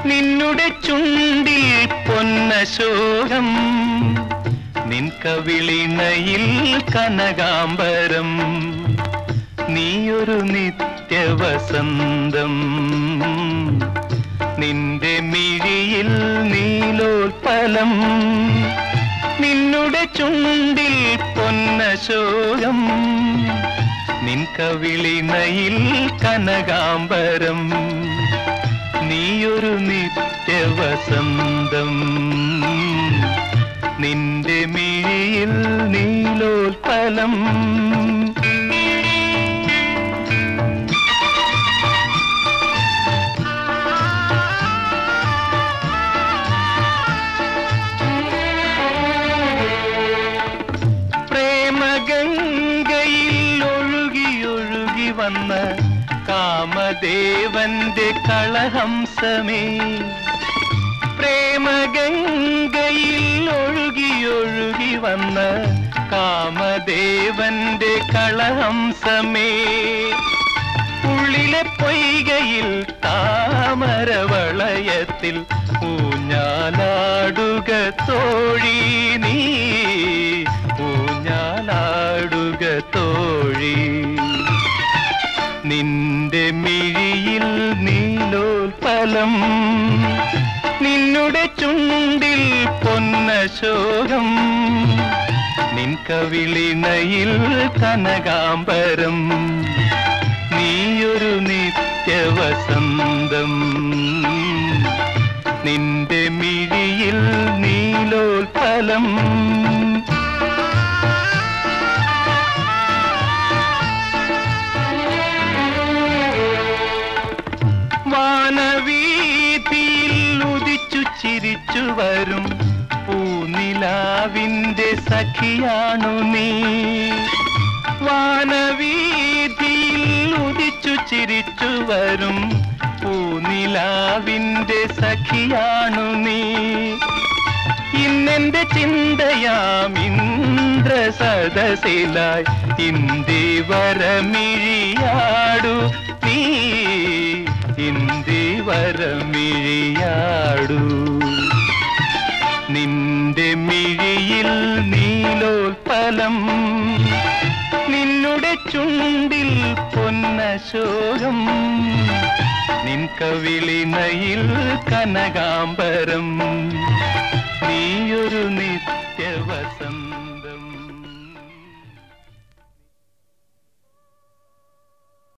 നിന്നുടെ ചുണ്ടിൽ പൊന്നശോകം നിൻ കവിളിണയിൽ കനകാംബരം നീയൊരു നിത്യവസന്തം നിന്റെ മിഴിയിൽ നീലോൽപ്പലം നിന്നുടെ ചുണ്ടിൽ പൊന്നശോകം നിൻ കവിളിണയിൽ കനകാംബരം നീയൊരു നിത്യവസന്തം നിന്റെ മിഴിയിൽ നീലോൽപ്പലം പ്രേമഗംഗയിൽ ഒഴുകി ഒഴുകി വന്ന കാമദേവന്റെ കളഹംസമേ പ്രേമഗംഗയിൽ ഒഴുകി ഒഴുകി വന്ന കാമദേവന്റെ കളഹംസമേ ഉള്ളിലെ പൊയ്കയിൽ താമരവളയത്തിൽ ഊഞ്ഞാലാടുക തോഴി നീ ഊഞ്ഞാലാടുക തോഴി നിന്റെ മിഴിയിൽ നീലോൽപ്പലം നിന്നുടെ ചുണ്ടിൽ പൊന്നശോകം നിൻ കവിളിണയിൽ കനകാംബരം നീയൊരു നിത്യവസന്തം നിന്റെ മിഴിയിൽ നീലോൽഫലം വാനവീതിയിൽ ഉദിച്ചു ചിരിച്ചു വരും പൂനിലാവിന്റെ സഖിയാണു നീ വാനവീതിയിൽ ഉദിച്ചു ചിരിച്ചു വരും പൂനിലാവിന്റെ സഖിയാണു നീ ഇന്നെന്റെ ചിന്തയാം ഇന്ദ്ര സദസിലായി ഇന്ദി വരമിഴിയാടു നീ ഇന്ദി വരമിഴിയാടു നിന്റെ മിഴിയിൽ നീലോൽപ്പലം നിന്നുടെ ചുണ്ടിൽ പൊന്നശോകം നിൻ കവിളിണയിൽ കനകാംബരം നീയൊരു നിത്യവസം